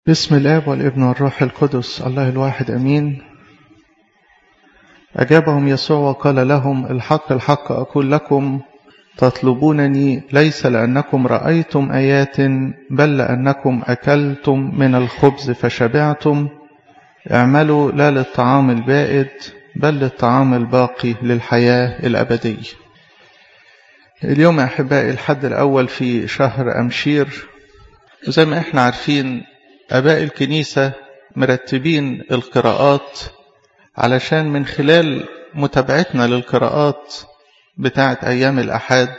بسم الآب والابن والروح القدس الله الواحد أمين أجابهم يسوع وقال لهم الحق الحق أقول لكم تطلبونني ليس لأنكم رأيتم آيات بل لأنكم أكلتم من الخبز فشبعتم اعملوا لا للطعام البائد بل للطعام الباقي للحياة الأبدية اليوم يا أحبائي الحد الأول في شهر أمشير وزي ما احنا عارفين أباء الكنيسة مرتبين القراءات علشان من خلال متابعتنا للقراءات بتاعة أيام الأحد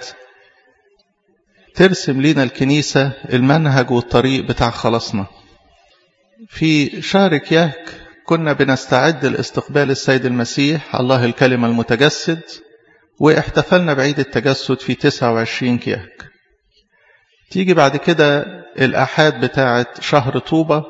ترسم لنا الكنيسة المنهج والطريق بتاع خلاصنا في شهر كياك كنا بنستعد لاستقبال السيد المسيح الله الكلمة المتجسد واحتفلنا بعيد التجسد في 29 كياك تيجي بعد كده الأحاد بتاعة شهر طوبة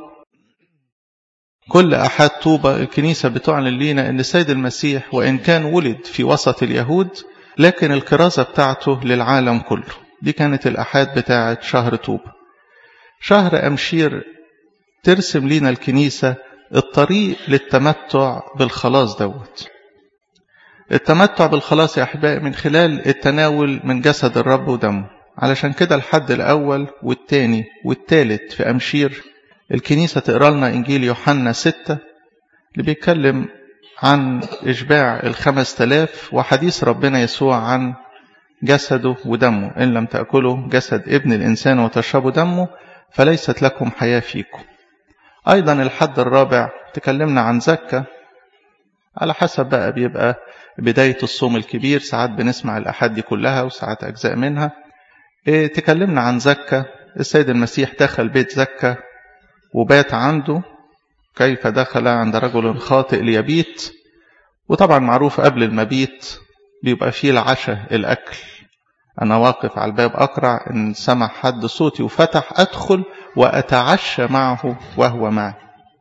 كل أحد طوبة الكنيسة بتعلن لنا أن السيد المسيح وإن كان ولد في وسط اليهود لكن الكرازة بتاعته للعالم كله دي كانت الأحاد بتاعة شهر طوبة شهر أمشير ترسم لنا الكنيسة الطريق للتمتع بالخلاص دوت التمتع بالخلاص يا أحبائي من خلال التناول من جسد الرب ودمه علشان كده الحد الأول والتاني والتالت في أمشير الكنيسة تقرأ لنا إنجيل يوحنا ستة اللي بيتكلم عن إشباع الخمس تلاف وحديث ربنا يسوع عن جسده ودمه إن لم تأكلوا جسد ابن الإنسان وتشربوا دمه فليست لكم حياة فيكم أيضا الحد الرابع تكلمنا عن زكة على حسب بقى بيبقى بداية الصوم الكبير ساعات بنسمع الأحد دي كلها وساعات أجزاء منها إيه تكلمنا عن زكة السيد المسيح دخل بيت زكة وبات عنده كيف دخل عند رجل خاطئ ليبيت وطبعا معروف قبل المبيت بيبقى فيه العشاء الأكل أنا واقف على الباب أقرع إن سمع حد صوتي وفتح أدخل وأتعشى معه وهو معي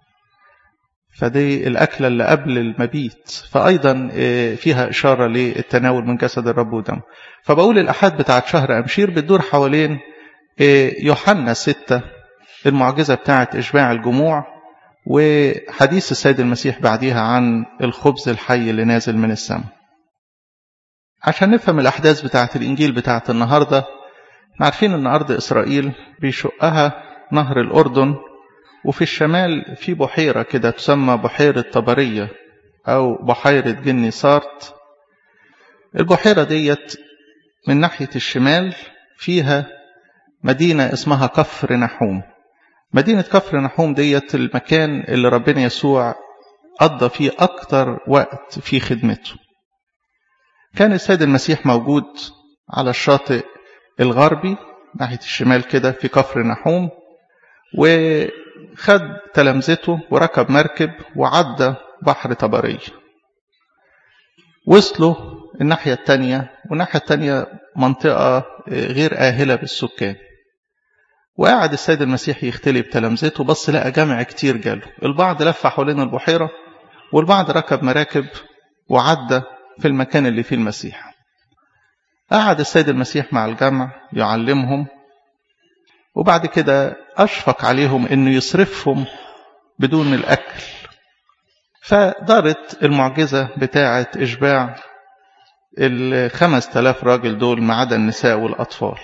فدي الأكلة اللي قبل المبيت فأيضا فيها إشارة للتناول من جسد الرب ودمه فبقول الأحاد بتاعت شهر أمشير بتدور حوالين يوحنا ستة المعجزة بتاعت إشباع الجموع وحديث السيد المسيح بعديها عن الخبز الحي اللي نازل من السماء عشان نفهم الأحداث بتاعت الإنجيل بتاعت النهاردة عارفين أن أرض إسرائيل بيشقها نهر الأردن وفي الشمال في بحيرة كده تسمى بحيرة طبرية أو بحيرة جني سارت البحيرة ديت من ناحية الشمال فيها مدينة اسمها كفر نحوم مدينة كفر نحوم ديت المكان اللي ربنا يسوع قضى فيه أكتر وقت في خدمته كان السيد المسيح موجود على الشاطئ الغربي ناحية الشمال كده في كفر نحوم وخد تلامذته وركب مركب وعدى بحر طبرية وصلوا الناحية التانية والناحية التانية منطقة غير آهلة بالسكان وقعد السيد المسيح يختلي بتلامذته بس لقى جمع كتير جاله البعض لف حوالين البحيرة والبعض ركب مراكب وعدى في المكان اللي فيه المسيح قعد السيد المسيح مع الجمع يعلمهم وبعد كده أشفق عليهم أنه يصرفهم بدون الأكل فدارت المعجزة بتاعة إشباع الخمس تلاف راجل دول ما عدا النساء والأطفال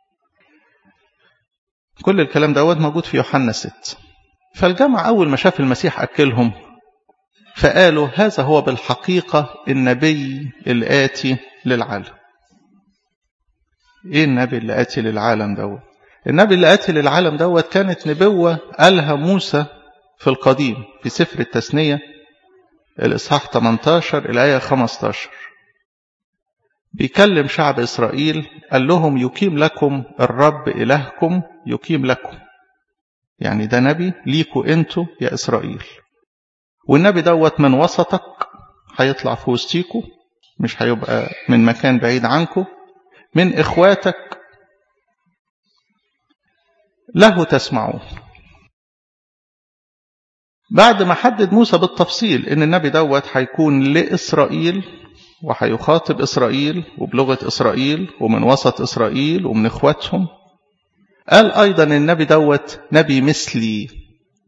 كل الكلام دوت موجود في يوحنا 6 فالجمع أول ما شاف المسيح أكلهم فقالوا هذا هو بالحقيقة النبي الآتي للعالم إيه النبي اللي آتي للعالم دوت النبي اللي آتي للعالم دوت كانت نبوة قالها موسى في القديم في سفر التثنية الإصحاح 18 الآية 15 بيكلم شعب إسرائيل قال لهم يقيم لكم الرب إلهكم يقيم لكم يعني ده نبي ليكوا انتوا يا إسرائيل والنبي دوت من وسطك هيطلع في وسطيكوا مش هيبقى من مكان بعيد عنكم من إخواتك له تسمعون بعد ما حدد موسى بالتفصيل ان النبي دوت هيكون لإسرائيل وهيخاطب إسرائيل وبلغة إسرائيل ومن وسط إسرائيل ومن إخواتهم قال أيضا النبي دوت نبي مثلي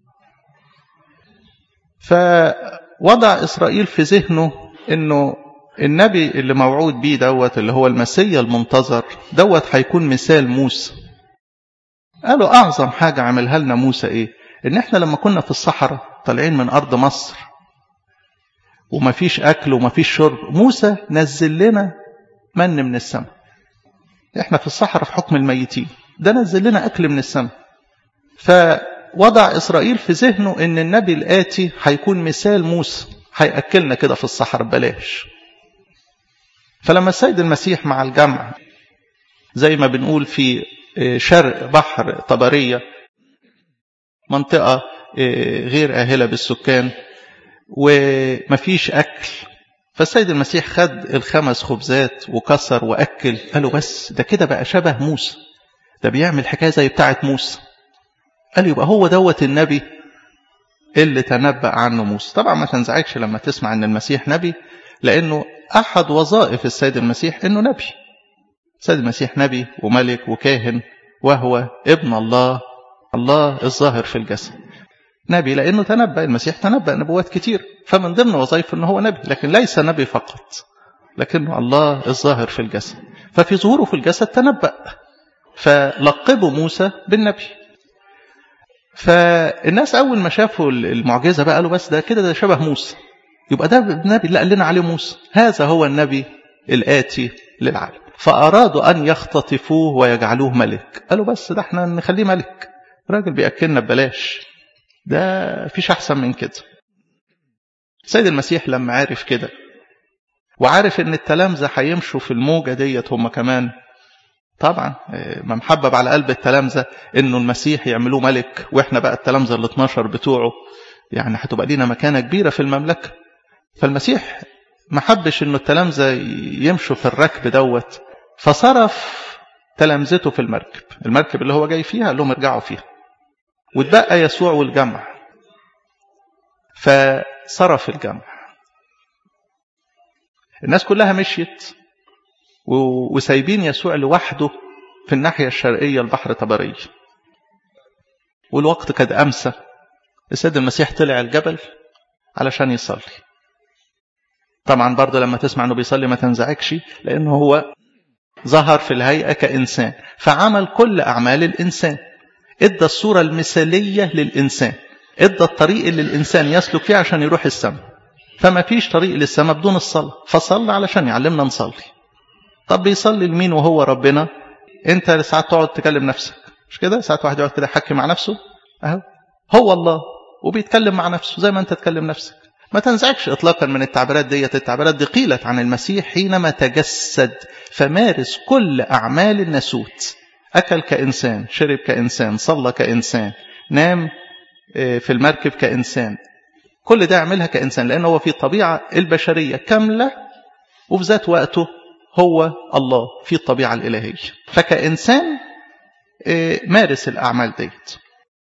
فوضع إسرائيل في ذهنه أنه النبي اللي موعود بيه دوت اللي هو المسيا المنتظر دوت هيكون مثال موسى قالوا أعظم حاجة عملها لنا موسى إيه إن إحنا لما كنا في الصحراء طالعين من أرض مصر ومفيش أكل ومفيش شرب موسى نزل لنا من من السماء إحنا في الصحراء في حكم الميتين ده نزل لنا أكل من السماء فوضع إسرائيل في ذهنه إن النبي الآتي هيكون مثال موسى هيأكلنا كده في الصحراء ببلاش فلما السيد المسيح مع الجمع زي ما بنقول في شرق بحر طبرية منطقة غير آهلة بالسكان ومفيش أكل فالسيد المسيح خد الخمس خبزات وكسر وأكل قالوا بس ده كده بقى شبه موسى ده بيعمل حكاية زي بتاعة موسى قال يبقى هو دوت النبي اللي تنبأ عنه موسى طبعا ما تنزعجش لما تسمع ان المسيح نبي لانه احد وظائف السيد المسيح انه نبي السيد المسيح نبي وملك وكاهن وهو ابن الله الله الظاهر في الجسد نبي لانه تنبأ المسيح تنبأ نبوات كتير فمن ضمن وظائفه انه هو نبي لكن ليس نبي فقط لكنه الله الظاهر في الجسد ففي ظهوره في الجسد تنبأ فلقبوا موسى بالنبي فالناس اول ما شافوا المعجزه بقى قالوا بس ده كده ده شبه موسى يبقى ده النبي اللي قال لنا عليه موسى هذا هو النبي الاتي للعالم فارادوا ان يختطفوه ويجعلوه ملك قالوا بس ده احنا نخليه ملك راجل بياكلنا ببلاش ده فيش احسن من كده السيد المسيح لما عارف كده وعارف ان التلامذه هيمشوا في الموجه ديت هم كمان طبعا ما محبب على قلب التلامذة انه المسيح يعملوه ملك واحنا بقى التلامذة ال 12 بتوعه يعني هتبقى لينا مكانة كبيرة في المملكة فالمسيح ما حبش انه التلامذة يمشوا في الركب دوت فصرف تلامذته في المركب المركب اللي هو جاي فيها قال لهم ارجعوا فيها واتبقى يسوع والجمع فصرف الجمع الناس كلها مشيت وسايبين يسوع لوحده في الناحية الشرقية البحر طبري والوقت قد أمسى السيد المسيح طلع الجبل علشان يصلي طبعا برضه لما تسمع انه بيصلي ما تنزعجش لانه هو ظهر في الهيئة كإنسان فعمل كل أعمال الإنسان ادى الصورة المثالية للإنسان ادى الطريق اللي الإنسان يسلك فيه عشان يروح السماء فما فيش طريق للسماء بدون الصلاة فصلى علشان يعلمنا نصلي طب بيصلي لمين وهو ربنا انت ساعات تقعد تكلم نفسك مش كده ساعات واحد يقعد كده يحكي مع نفسه اهو هو الله وبيتكلم مع نفسه زي ما انت تكلم نفسك ما تنزعجش اطلاقا من التعبيرات ديت التعبيرات دي قيلت عن المسيح حينما تجسد فمارس كل اعمال الناسوت اكل كانسان شرب كانسان صلى كانسان نام في المركب كانسان كل ده يعملها كانسان لانه هو في الطبيعه البشريه كامله وفي ذات وقته هو الله في الطبيعة الإلهية فكإنسان مارس الأعمال ديت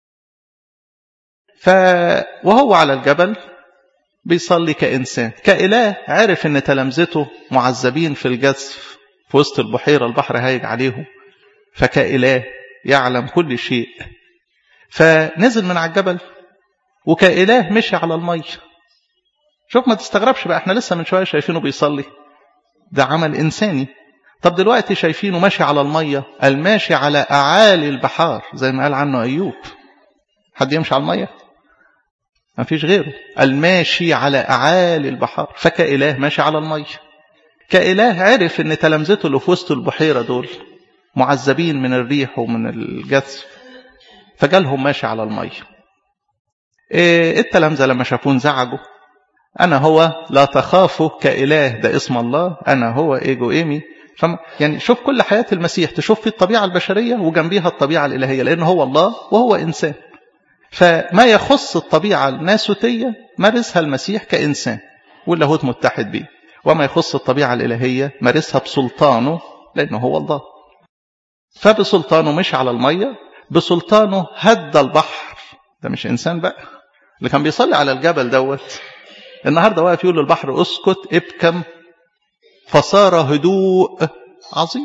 ف وهو على الجبل بيصلي كإنسان كإله عرف أن تلامذته معذبين في الجزف في وسط البحيرة البحر هايج عليهم فكإله يعلم كل شيء فنزل من على الجبل وكإله مشي على المية شوف ما تستغربش بقى احنا لسه من شوية شايفينه بيصلي ده عمل إنساني طب دلوقتي شايفينه ماشي على المية الماشي على أعالي البحار زي ما قال عنه أيوب حد يمشي على المية ما فيش غيره الماشي على أعالي البحار فكإله ماشي على المية كإله عرف ان تلامذته اللي في وسط البحيرة دول معذبين من الريح ومن الجذف فجالهم ماشي على المية إيه التلامذة لما شافوه انزعجوا أنا هو لا تخافوا كإله ده اسم الله أنا هو إيجو إيمي فما يعني شوف كل حياة المسيح تشوف في الطبيعة البشرية وجنبيها الطبيعة الإلهية لأنه هو الله وهو إنسان فما يخص الطبيعة الناسوتية مارسها المسيح كإنسان واللاهوت متحد به وما يخص الطبيعة الإلهية مارسها بسلطانه لأنه هو الله فبسلطانه مش على المية بسلطانه هد البحر ده مش إنسان بقى اللي كان بيصلي على الجبل دوت النهاردة واقف يقول للبحر اسكت ابكم فصار هدوء عظيم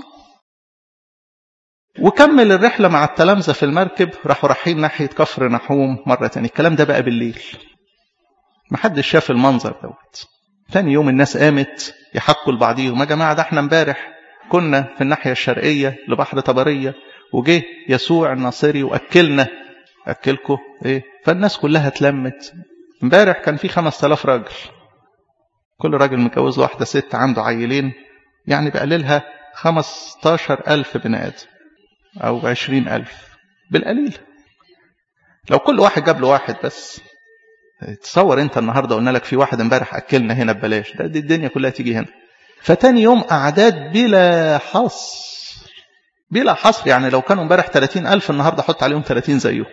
وكمل الرحلة مع التلامذة في المركب راحوا رايحين ناحية كفر نحوم مرة تانية الكلام ده بقى بالليل محدش شاف المنظر دوت تاني يوم الناس قامت يحكوا لبعضيهم يا جماعة ده احنا امبارح كنا في الناحية الشرقية لبحر طبرية وجه يسوع الناصري وأكلنا أكلكم إيه فالناس كلها اتلمت امبارح كان في 5000 راجل كل راجل متجوز له واحدة ست عنده عيلين يعني بقللها 15000 بني آدم أو 20000 بالقليل لو كل واحد جاب له واحد بس تصور انت النهارده قلنا لك في واحد امبارح اكلنا هنا ببلاش ده دي الدنيا كلها تيجي هنا فتاني يوم اعداد بلا حصر بلا حصر يعني لو كانوا امبارح 30000 النهارده حط عليهم 30 زيه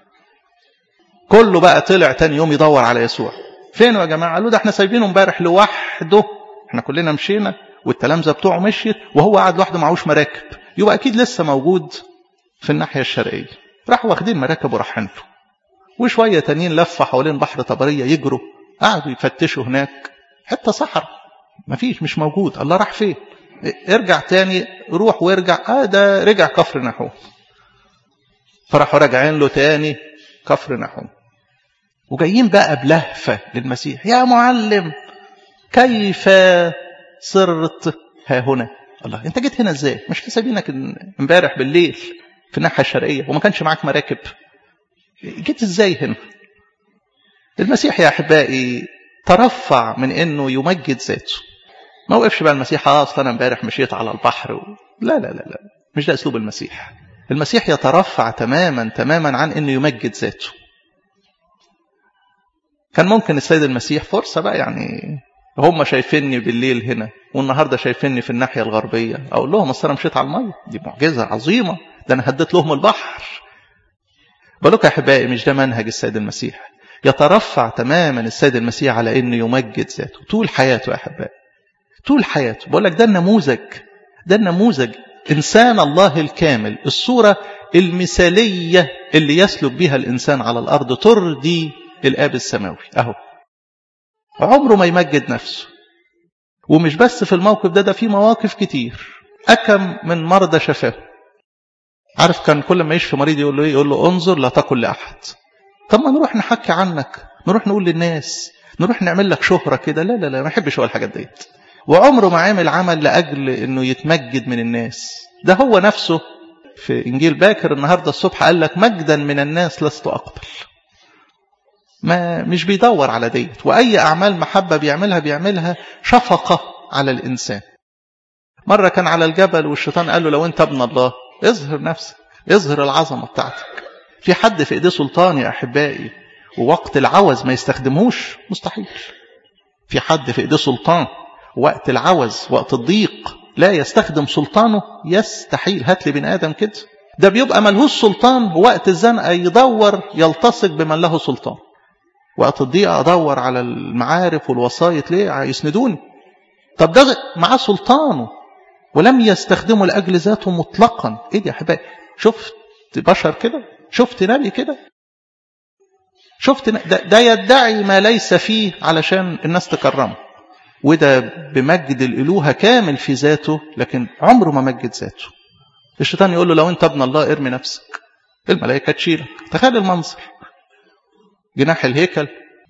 كله بقى طلع تاني يوم يدور على يسوع فين يا جماعه قالوا ده احنا سايبينه امبارح لوحده احنا كلنا مشينا والتلامذه بتوعه مشيت وهو قاعد لوحده معهوش مراكب يبقى اكيد لسه موجود في الناحيه الشرقيه راحوا واخدين مراكب ورايحين له وشويه تانيين لفوا حوالين بحر طبريه يجروا قعدوا يفتشوا هناك حته صحراء مفيش مش موجود الله راح فين ارجع تاني روح وارجع اه ده رجع كفر نحوم فراحوا راجعين له تاني كفر نحوم وجايين بقى بلهفة للمسيح يا معلم كيف صرت ها هنا الله انت جيت هنا ازاي مش سايبينك امبارح بالليل في الناحية الشرقية وما كانش معاك مراكب جيت ازاي هنا المسيح يا احبائي ترفع من انه يمجد ذاته ما وقفش بقى المسيح اه اصل انا امبارح مشيت على البحر و... لا لا لا لا مش ده اسلوب المسيح المسيح يترفع تماما تماما عن انه يمجد ذاته كان ممكن السيد المسيح فرصة بقى يعني هم شايفيني بالليل هنا والنهارده شايفيني في الناحية الغربية أقول لهم أصل أنا مشيت على المية دي معجزة عظيمة ده أنا هديت لهم البحر بالك يا أحبائي مش ده منهج السيد المسيح يترفع تماما السيد المسيح على انه يمجد ذاته طول حياته يا احبائي طول حياته بقول لك ده النموذج ده النموذج انسان الله الكامل الصوره المثاليه اللي يسلك بها الانسان على الارض ترضي الاب السماوي اهو عمره ما يمجد نفسه ومش بس في الموقف ده ده في مواقف كتير اكم من مرضى شفاه عارف كان كل ما يشفي مريض يقول له ايه يقول له انظر لا تقل لاحد طب ما نروح نحكي عنك نروح نقول للناس نروح نعمل لك شهرة كده لا لا لا ما يحبش هو الحاجات ديت وعمره ما عمل عمل لأجل أنه يتمجد من الناس ده هو نفسه في إنجيل باكر النهاردة الصبح قال لك مجدا من الناس لست أقبل ما مش بيدور على ديت وأي أعمال محبة بيعملها بيعملها شفقة على الإنسان مرة كان على الجبل والشيطان قال له لو أنت ابن الله اظهر نفسك اظهر العظمة بتاعتك في حد في ايديه سلطان يا احبائي ووقت العوز ما يستخدمهوش مستحيل في حد في ايديه سلطان وقت العوز وقت الضيق لا يستخدم سلطانه يستحيل هات لي بني ادم كده ده بيبقى ملهوش سلطان وقت الزنقه يدور يلتصق بمن له سلطان وقت الضيق ادور على المعارف والوسايط ليه يسندوني طب ده معاه سلطانه ولم يستخدمه لاجل ذاته مطلقا ايه دي يا احبائي شفت بشر كده شفت نبي كده شفت ده, ده يدعي ما ليس فيه علشان الناس تكرمه وده بمجد الالوهه كامل في ذاته لكن عمره ما مجد ذاته الشيطان يقول له لو انت ابن الله ارمي نفسك الملائكه تشيلك تخيل المنظر جناح الهيكل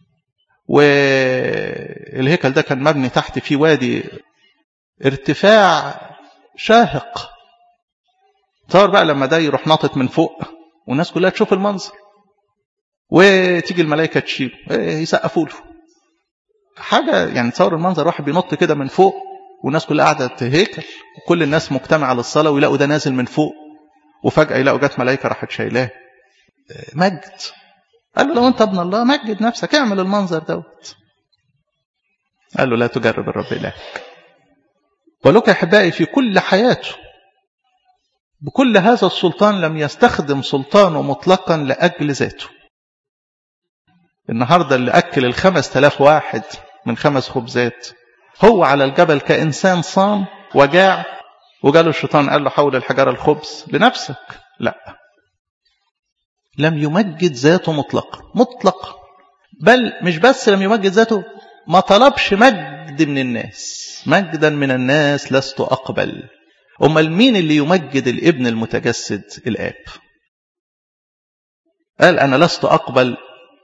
والهيكل ده كان مبني تحت في وادي ارتفاع شاهق تصور بقى لما ده يروح ناطط من فوق والناس كلها تشوف المنظر وتيجي الملائكة تشيله يسقفوا له حاجة يعني تصور المنظر واحد بينط كده من فوق والناس كلها قاعدة هيكل وكل الناس مجتمعة للصلاة ويلاقوا ده نازل من فوق وفجأة يلاقوا جت ملائكة راحت شايلاه مجد قال له لو انت ابن الله مجد نفسك اعمل المنظر دوت قال له لا تجرب الرب إلهك ولك يا أحبائي في كل حياته بكل هذا السلطان لم يستخدم سلطانه مطلقا لأجل ذاته النهاردة اللي أكل الخمس تلاف واحد من خمس خبزات هو على الجبل كإنسان صام وجاع وجاله الشيطان قال له حول الحجارة الخبز لنفسك لا لم يمجد ذاته مطلقا مطلقا بل مش بس لم يمجد ذاته ما طلبش مجد من الناس مجدا من الناس لست أقبل أمال مين اللي يمجد الابن المتجسد الآب قال أنا لست أقبل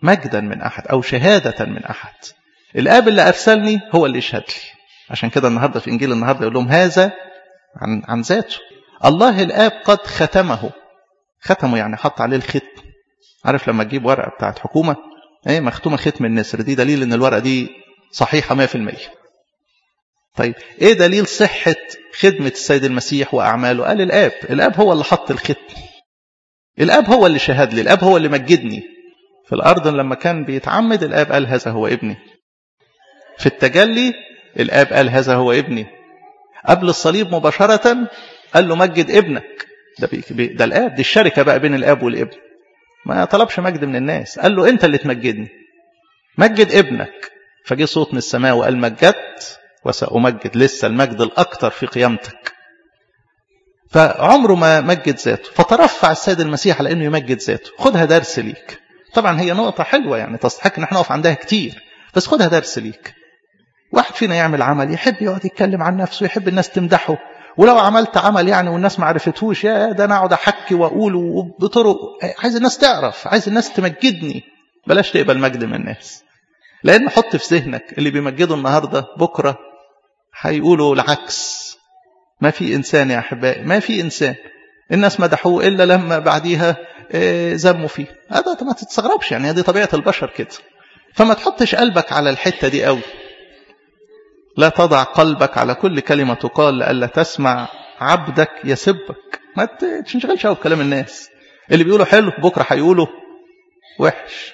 مجدا من أحد أو شهادة من أحد الآب اللي أرسلني هو اللي يشهد لي عشان كده النهاردة في إنجيل النهاردة يقول لهم هذا عن, عن ذاته الله الآب قد ختمه ختمه يعني حط عليه الختم عارف لما تجيب ورقة بتاعت حكومة ايه مختومة ختم النسر دي دليل ان الورقة دي صحيحة 100% طيب ايه دليل صحة خدمة السيد المسيح وأعماله قال الآب الآب هو اللي حط الختم الآب هو اللي شهد لي الآب هو اللي مجدني في الأرض لما كان بيتعمد الآب قال هذا هو ابني في التجلي الآب قال هذا هو ابني قبل الصليب مباشرة قال له مجد ابنك ده, بي ده الآب دي الشركة بقى بين الآب والابن ما طلبش مجد من الناس قال له أنت اللي تمجدني مجد ابنك فجه صوت من السماء وقال مجدت وسأمجد لسه المجد الأكثر في قيامتك فعمره ما مجد ذاته فترفع السيد المسيح على أنه يمجد ذاته خدها درس ليك طبعا هي نقطة حلوة يعني تستحق ان احنا نقف عندها كتير بس خدها درس ليك واحد فينا يعمل عمل يحب يقعد يتكلم عن نفسه يحب الناس تمدحه ولو عملت عمل يعني والناس ما عرفتهوش يا ده انا اقعد احكي واقول بطرق عايز الناس تعرف عايز الناس تمجدني بلاش تقبل مجد من الناس لان حط في ذهنك اللي بيمجدوا النهارده بكره هيقولوا العكس ما في انسان يا احبائي ما في انسان الناس مدحوه الا لما بعديها ذموا فيه هذا ما تستغربش يعني هذه طبيعه البشر كده فما تحطش قلبك على الحته دي قوي لا تضع قلبك على كل كلمة تقال لألا تسمع عبدك يسبك ما تشغلش قوي بكلام الناس اللي بيقولوا حلو بكرة هيقولوا وحش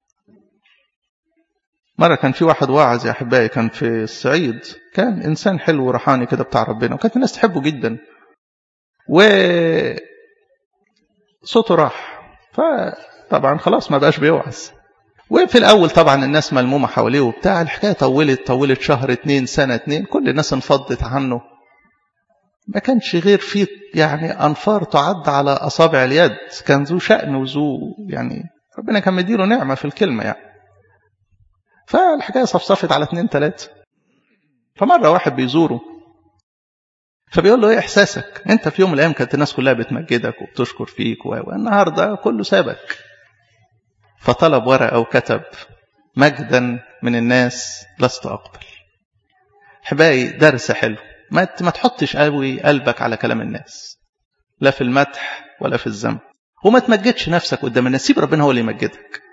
مرة كان في واحد واعظ يا أحبائي كان في الصعيد كان إنسان حلو ورحاني كده بتاع ربنا وكانت الناس تحبه جدا و صوته راح فطبعا خلاص ما بقاش بيوعظ وفي الأول طبعا الناس ملمومة حواليه وبتاع الحكاية طولت طولت شهر اتنين سنة اتنين كل الناس انفضت عنه ما كانش غير فيه يعني أنفار تعد على أصابع اليد كان ذو شأن وذو يعني ربنا كان مديله نعمة في الكلمة يعني فالحكاية صفصفت على اتنين تلاتة فمرة واحد بيزوره فبيقول له ايه احساسك انت في يوم من الايام كانت الناس كلها بتمجدك وبتشكر فيك والنهارده كله سابك فطلب ورقه وكتب مجدا من الناس لست اقبل احبائي درس حلو ما ما تحطش قوي قلبك على كلام الناس لا في المدح ولا في الذم وما تمجدش نفسك قدام الناس سيب ربنا هو اللي يمجدك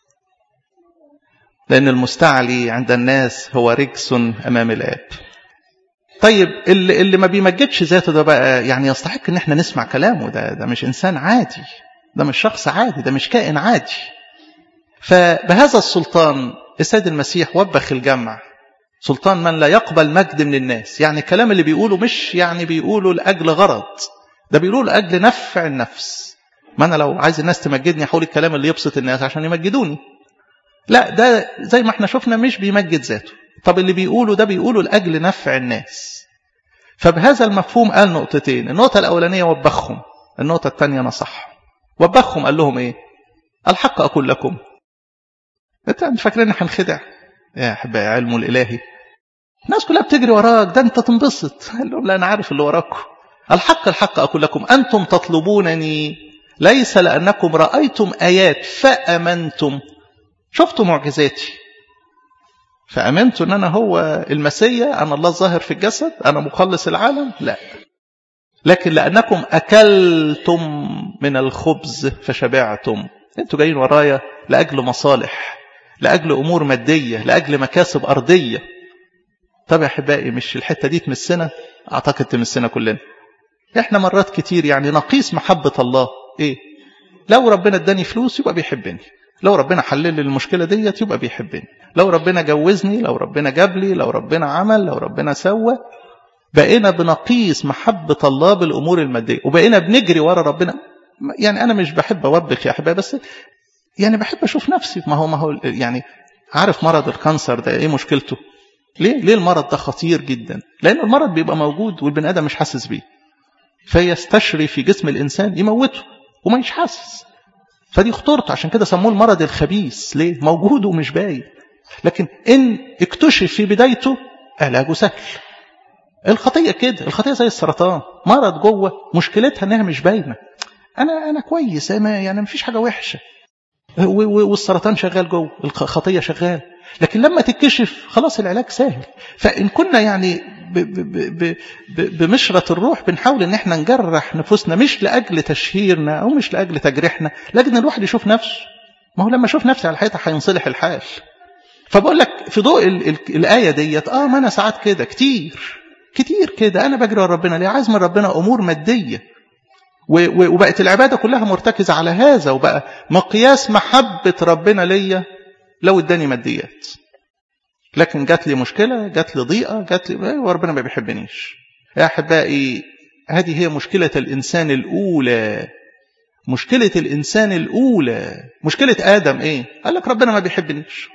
لان المستعلي عند الناس هو رجس امام الاب طيب اللي, اللي ما بيمجدش ذاته ده بقى يعني يستحق ان احنا نسمع كلامه ده ده مش انسان عادي ده مش شخص عادي ده مش كائن عادي فبهذا السلطان السيد المسيح وبخ الجمع سلطان من لا يقبل مجد من الناس يعني الكلام اللي بيقوله مش يعني بيقوله لأجل غرض ده بيقوله لأجل نفع النفس ما أنا لو عايز الناس تمجدني هقول الكلام اللي يبسط الناس عشان يمجدوني لا ده زي ما احنا شفنا مش بيمجد ذاته طب اللي بيقوله ده بيقوله لأجل نفع الناس فبهذا المفهوم قال نقطتين النقطة الأولانية وبخهم النقطة الثانية نصح وبخهم قال لهم ايه الحق أقول لكم انت فاكرين هنخدع يا احبائي علمه الالهي الناس كلها بتجري وراك ده انت تنبسط قال لهم لا انا عارف اللي وراكم الحق الحق اقول لكم انتم تطلبونني ليس لانكم رايتم ايات فامنتم شفتوا معجزاتي فامنتوا ان انا هو المسيا انا الله الظاهر في الجسد انا مخلص العالم لا لكن لانكم اكلتم من الخبز فشبعتم انتوا جايين ورايا لاجل مصالح لأجل أمور مادية لأجل مكاسب أرضية طب يا أحبائي مش الحتة دي تمسنا أعتقد تمسنا كلنا إحنا مرات كتير يعني نقيس محبة الله إيه لو ربنا اداني فلوس يبقى بيحبني لو ربنا حلل لي المشكلة ديت يبقى بيحبني لو ربنا جوزني لو ربنا جاب لي لو ربنا عمل لو ربنا سوى بقينا بنقيس محبة الله بالأمور المادية وبقينا بنجري ورا ربنا يعني أنا مش بحب أوبخ يا أحبائي بس يعني بحب اشوف نفسي ما هو ما هو يعني عارف مرض الكانسر ده ايه مشكلته ليه ليه المرض ده خطير جدا لان المرض بيبقى موجود والبني ادم مش حاسس بيه فيستشري في جسم الانسان يموته وما مش حاسس فدي خطورته عشان كده سموه المرض الخبيث ليه موجود ومش باين لكن ان اكتشف في بدايته علاجه سهل الخطيه كده الخطيه زي السرطان مرض جوه مشكلتها انها مش باينه انا انا كويس أنا يعني مفيش حاجه وحشه والسرطان شغال جوه الخطيه شغال لكن لما تتكشف خلاص العلاج سهل فان كنا يعني ب ب ب بمشرة الروح بنحاول ان احنا نجرح نفوسنا مش لاجل تشهيرنا او مش لاجل تجريحنا لكن الواحد يشوف نفسه ما هو لما اشوف نفسي على الحيطه هينصلح الحال فبقول لك في ضوء ال ال الايه ديت اه ما انا ساعات كده كتير كتير كده انا بجري ورا ربنا ليه عايز من ربنا امور ماديه وبقت العباده كلها مرتكزه على هذا وبقى مقياس محبه ربنا ليا لو اداني ماديات لكن جات لي مشكله جات لي ضيقه جات لي وربنا ما بيحبنيش يا احبائي هذه هي مشكله الانسان الاولى مشكله الانسان الاولى مشكله ادم ايه قال لك ربنا ما بيحبنيش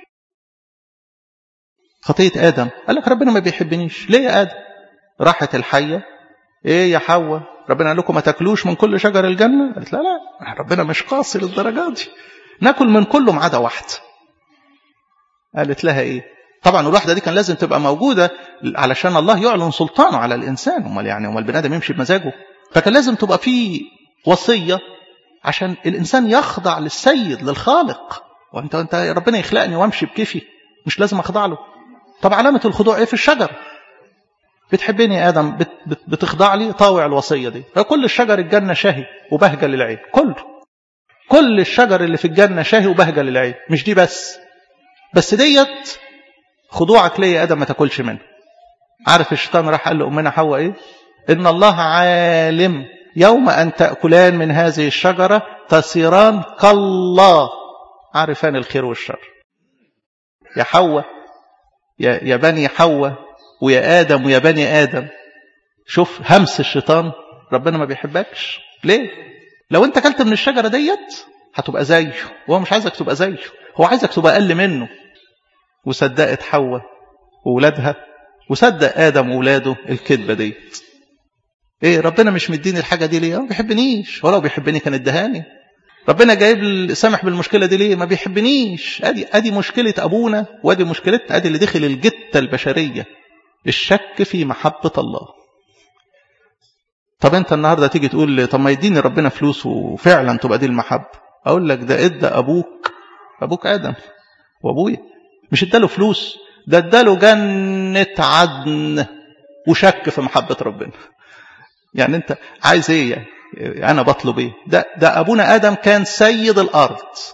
خطيه ادم قال لك ربنا ما بيحبنيش ليه يا ادم راحت الحيه ايه يا حواء ربنا قال لكم ما تاكلوش من كل شجر الجنه قالت لا لا ربنا مش قاسي للدرجه دي ناكل من كله ما عدا واحده قالت لها ايه طبعا الوحده دي كان لازم تبقى موجوده علشان الله يعلن سلطانه على الانسان امال يعني امال البني ادم يمشي بمزاجه فكان لازم تبقى في وصيه عشان الانسان يخضع للسيد للخالق وانت انت ربنا يخلقني وامشي بكيفي مش لازم اخضع له طب علامه الخضوع ايه في الشجر بتحبني يا ادم بت بت بتخضع لي طاوع الوصيه دي فكل الشجر الجنه شهي وبهجه للعين كله كل الشجر اللي في الجنه شهي وبهجه للعين مش دي بس بس ديت خضوعك ليا يا ادم ما تاكلش منه عارف الشيطان راح قال لامنا حواء ايه ان الله عالم يوم ان تاكلان من هذه الشجره تصيران كالله عارفان الخير والشر يا حواء يا يا بني حواء ويا ادم ويا بني ادم شوف همس الشيطان ربنا ما بيحبكش ليه لو انت اكلت من الشجره ديت هتبقى زيه وهو مش عايزك تبقى زيه هو عايزك تبقى اقل منه وصدقت حواء وولادها وصدق ادم وولاده الكذبه ديت ايه ربنا مش مديني الحاجه دي ليه ما بيحبنيش هو لو بيحبني كان ادهاني ربنا جايب سامح بالمشكله دي ليه ما بيحبنيش ادي ادي مشكله ابونا وادي مشكلتنا ادي اللي دخل الجته البشريه الشك في محبه الله طب انت النهارده تيجي تقول طب ما يديني ربنا فلوس وفعلا تبقى دي المحبه اقول لك ده ادى ابوك ابوك ادم وابويا مش اداله فلوس ده اداله جنه عدن وشك في محبه ربنا يعني انت عايز ايه يعني انا بطلب ايه ده ده ابونا ادم كان سيد الارض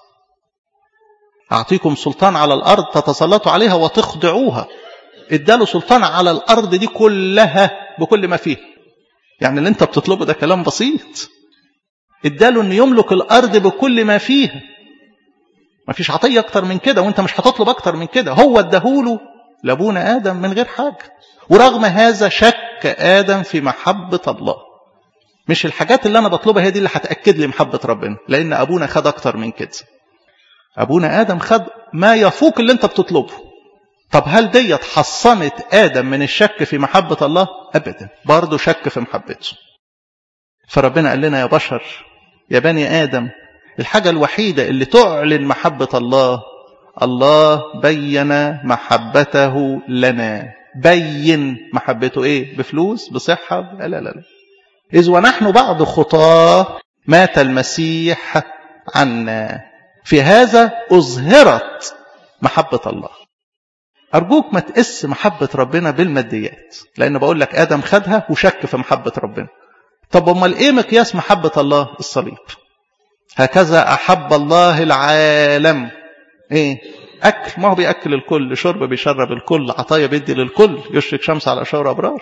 اعطيكم سلطان على الارض تتسلطوا عليها وتخضعوها اداله سلطان على الارض دي كلها بكل ما فيها يعني اللي انت بتطلبه ده كلام بسيط اداله انه يملك الارض بكل ما فيها ما فيش عطيه اكتر من كده وانت مش هتطلب اكتر من كده هو اداهوله لابونا ادم من غير حاجه ورغم هذا شك ادم في محبه الله مش الحاجات اللي انا بطلبها هي دي اللي هتاكد لي محبه ربنا لان ابونا خد اكتر من كده ابونا ادم خد ما يفوق اللي انت بتطلبه طب هل ديت حصنت ادم من الشك في محبه الله ابدا برضه شك في محبته فربنا قال لنا يا بشر يا بني ادم الحاجه الوحيده اللي تعلن محبه الله الله بين محبته لنا بين محبته ايه بفلوس بصحه لا لا لا إذ ونحن بعد خطاه مات المسيح عنا في هذا أظهرت محبة الله أرجوك ما تقس محبة ربنا بالماديات لأن بقول لك آدم خدها وشك في محبة ربنا طب أمال إيه مقياس محبة الله الصليب هكذا أحب الله العالم إيه أكل ما هو بيأكل الكل شرب بيشرب الكل عطايا بيدي للكل يشرك شمس على أشهر أبرار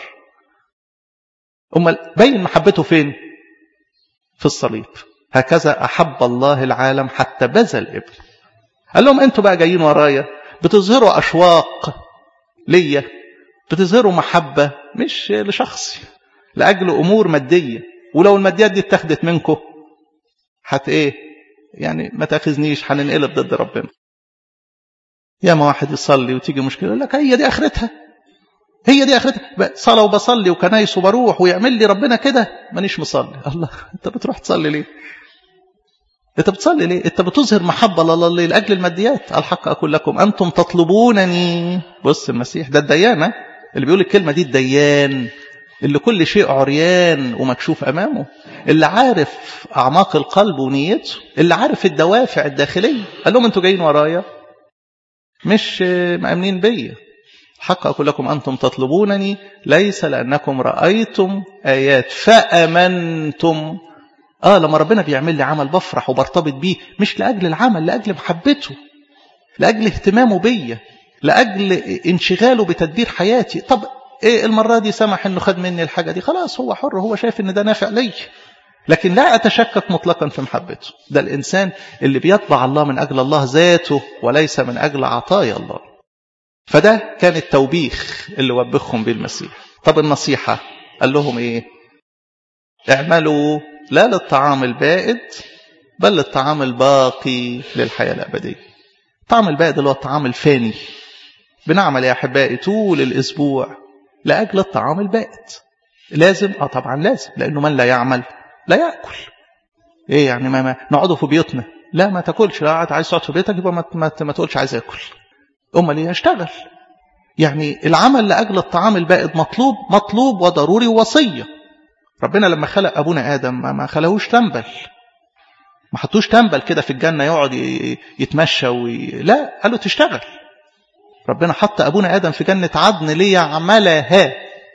أمال بين محبته فين في الصليب هكذا أحب الله العالم حتى بذل ابن قال لهم أنتوا بقى جايين ورايا بتظهروا أشواق ليا بتظهروا محبة مش لشخصي لأجل أمور مادية ولو الماديات دي اتخذت منكم هت إيه يعني ما تاخذنيش هننقلب ضد ربنا يا ما واحد يصلي وتيجي مشكلة يقول لك هي دي آخرتها هي دي اخرتها صلاه وبصلي وكنايس وبروح ويعمل لي ربنا كده مانيش مصلي الله انت بتروح تصلي ليه انت بتصلي ليه انت بتظهر محبه لله ليه لاجل الماديات الحق اقول لكم انتم تطلبونني بص المسيح ده الديانه اللي بيقول الكلمه دي الديان اللي كل شيء عريان ومكشوف أمامه اللي عارف أعماق القلب ونيته اللي عارف الدوافع الداخلية قال لهم أنتوا جايين ورايا مش مأمنين بيا حق أقول لكم أنتم تطلبونني ليس لأنكم رأيتم آيات فأمنتم آه لما ربنا بيعمل لي عمل بفرح وبرتبط بيه مش لأجل العمل لأجل محبته لأجل اهتمامه بيا لأجل انشغاله بتدبير حياتي طب إيه المرة دي سمح إنه خد مني الحاجة دي خلاص هو حر هو شايف إن ده نافع لي لكن لا أتشكك مطلقا في محبته ده الإنسان اللي بيتبع الله من أجل الله ذاته وليس من أجل عطايا الله فده كان التوبيخ اللي وبخهم به المسيح طب النصيحة قال لهم إيه اعملوا لا للطعام البائد بل للطعام الباقي للحياة الأبدية الطعام البائد اللي هو الطعام الفاني بنعمل يا أحبائي طول الأسبوع لأجل الطعام البائد لازم اه طبعا لازم لأنه من لا يعمل لا يأكل ايه يعني ما, ما نقعدوا في بيوتنا لا ما تاكلش لا عايز تقعد في بيتك يبقى ما, ما, ما تقولش عايز اكل امال ايه اشتغل يعني العمل لاجل الطعام البائد مطلوب مطلوب وضروري ووصيه ربنا لما خلق ابونا ادم ما, ما خلقوش تنبل ما حطوش تنبل كده في الجنه يقعد يتمشى وي... لا قال له تشتغل ربنا حط ابونا ادم في جنه عدن ليعملها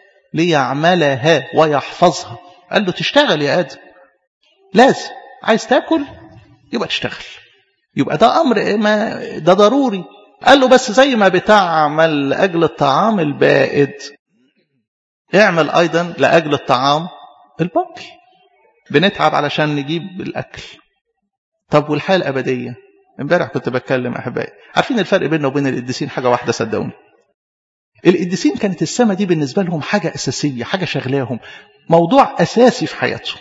ليعملها ويحفظها قال له تشتغل يا ادم لازم عايز تاكل يبقى تشتغل يبقى ده امر ما ده ضروري قال له بس زي ما بتعمل لاجل الطعام البائد اعمل ايضا لاجل الطعام الباقي بنتعب علشان نجيب الاكل طب والحياه الابديه امبارح كنت بتكلم احبائي عارفين الفرق بيننا وبين القديسين حاجه واحده صدقوني القديسين كانت السماء دي بالنسبه لهم حاجه اساسيه حاجه شغلاهم موضوع اساسي في حياتهم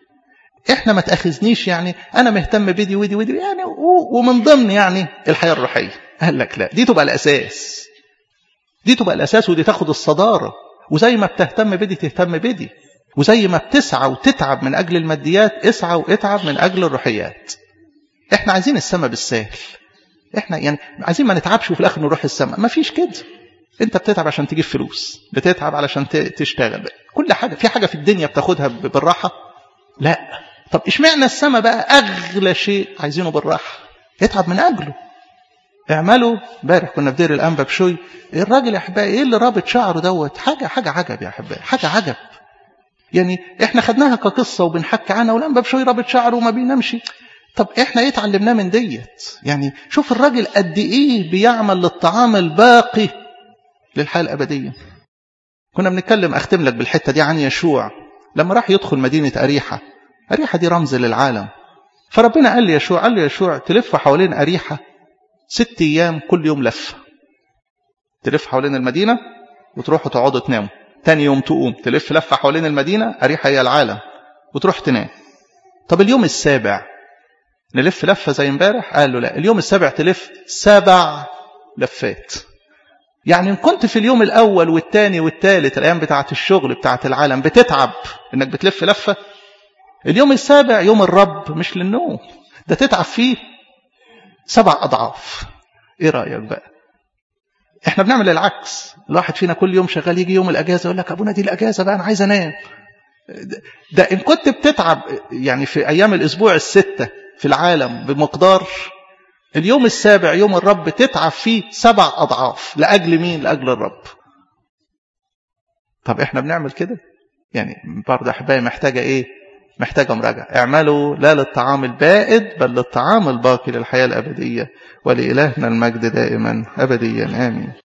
احنا ما تاخذنيش يعني انا مهتم بدي ودي ودي يعني ومن ضمن يعني الحياه الروحيه قال لك لا دي تبقى الاساس دي تبقى الاساس ودي تاخد الصداره وزي ما بتهتم بدي تهتم بدي وزي ما بتسعى وتتعب من اجل الماديات اسعى واتعب من اجل الروحيات احنا عايزين السماء بالسهل احنا يعني عايزين ما نتعبش وفي الاخر نروح السماء ما فيش كده انت بتتعب عشان تجيب فلوس بتتعب علشان تشتغل كل حاجه في حاجه في الدنيا بتاخدها بالراحه لا طب اشمعنى السماء بقى اغلى شيء عايزينه بالراحه اتعب من اجله اعملوا امبارح كنا في دير الانبا بشوي الراجل يا احبائي ايه اللي رابط شعره دوت حاجه حاجه عجب يا احبائي حاجه عجب يعني احنا خدناها كقصه وبنحكي عنها والانبا بشوي رابط شعره وما بينامش طب احنا ايه اتعلمناه من ديت يعني شوف الراجل قد ايه بيعمل للطعام الباقي للحياه الابديه كنا بنتكلم اختم لك بالحته دي عن يشوع لما راح يدخل مدينه اريحه اريحه دي رمز للعالم فربنا قال لي يشوع قال لي يشوع تلف حوالين اريحه ست ايام كل يوم لفه تلف حوالين المدينه وتروحوا تقعدوا تناموا تاني يوم تقوم تلف لفه حوالين المدينه اريحه هي العالم وتروح تنام طب اليوم السابع نلف لفه زي امبارح قال له لا اليوم السابع تلف سبع لفات يعني ان كنت في اليوم الاول والثاني والثالث الايام بتاعه الشغل بتاعه العالم بتتعب انك بتلف لفه اليوم السابع يوم الرب مش للنوم ده تتعب فيه سبع اضعاف ايه رايك بقى احنا بنعمل العكس الواحد فينا كل يوم شغال يجي يوم الاجازه يقول لك ابونا دي الاجازه بقى انا عايز انام ده ان كنت بتتعب يعني في ايام الاسبوع السته في العالم بمقدار اليوم السابع يوم الرب تتعب فيه سبع أضعاف لأجل مين؟ لأجل الرب طب احنا بنعمل كده يعني برضه أحبائي محتاجة إيه محتاجة مراجعة اعملوا لا للطعام البائد بل للطعام الباقي للحياة الأبدية ولإلهنا المجد دائما أبديا آمين